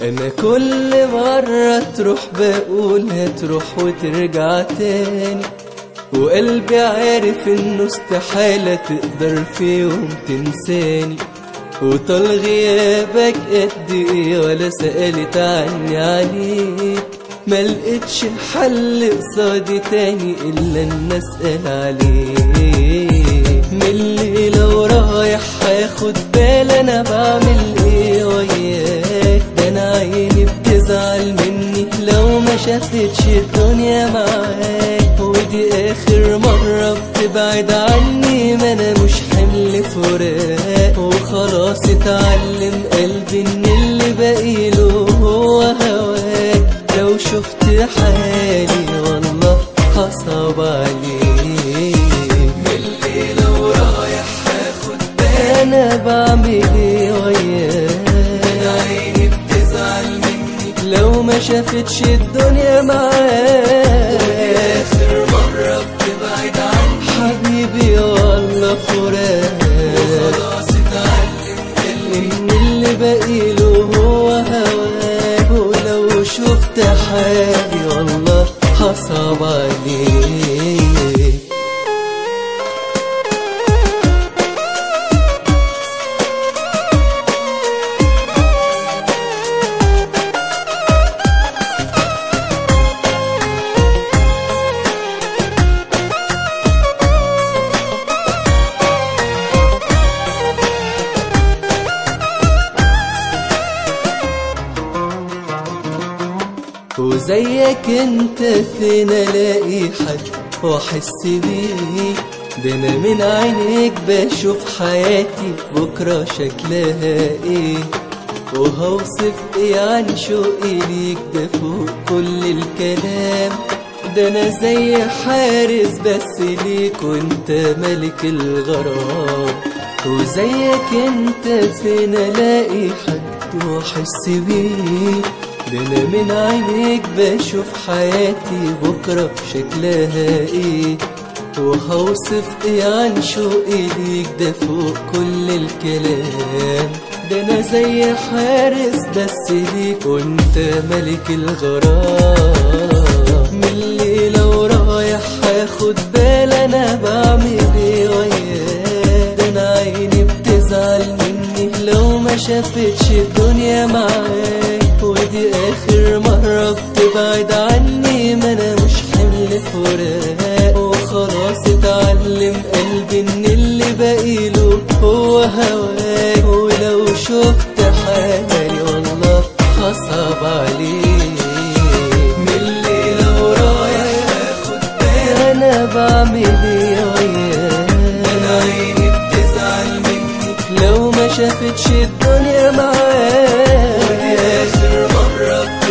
انا كل مرة تروح بقول هتروح وترجع تاني وقلبي عارف انه استحالة تقدر في يوم تنساني وطال غيابك قد ايه ولا سألت عني عليك ما لقيتش حل قصادي تاني الا ان اسأل عليك من الليلة ورايح هاخد بال انا بعمل ايه وياك ده انا عيني بتزعل مني لو ما شافتش الدنيا معاك ودي اخر مرة بتبعد عني ما انا مش حمل فراق وخلاص اتعلم قلبي ان اللي باقيله هو هواك لو شفت حالي والله هصعب عليك من الليلة ورايح هاخد بالي انا بعمل ايه وياك انا عيني بتزعل مني لو ما شافتش الدنيا معاك اخر مرة بتبعد عني حبيبي والله فراق وخلاص اتعلم ان اللي باقيله هو هواك ولو شفت حالي والله هصعب عليك وزيك انت فين الاقي حد واحس بيك ده انا من عينيك بشوف حياتي بكرة شكلها ايه وهوصف ايه عن شوقي ليك ده فوق كل الكلام ده انا زي حارس بس ليك وانت ملك الغرام وزيك انت فين الاقي حد واحس بيك ده انا من عينيك بشوف حياتي بكرة شكلها ايه وهوصف ايه عن شوقي ليك ده فوق كل الكلام ده انا زي حارس بس ليك وانت ملك الغرام من الليلة ورايح هاخد بال انا بعمل ايه وياك ده انا عيني بتزعل مني لو ما شافتش الدنيا معاك ودي اخر مرة بتبعد عني ما انا مش حمل فراق وخلاص اتعلم قلبي ان اللي باقيله هو هواك ولو شفت حالي والله هصعب عليك من الليلة ورايح هاخد بالي انا بعمل ايه وياك انا عيني بتزعل مني لو ما شافتش الدنيا معاك ودي اخر مرة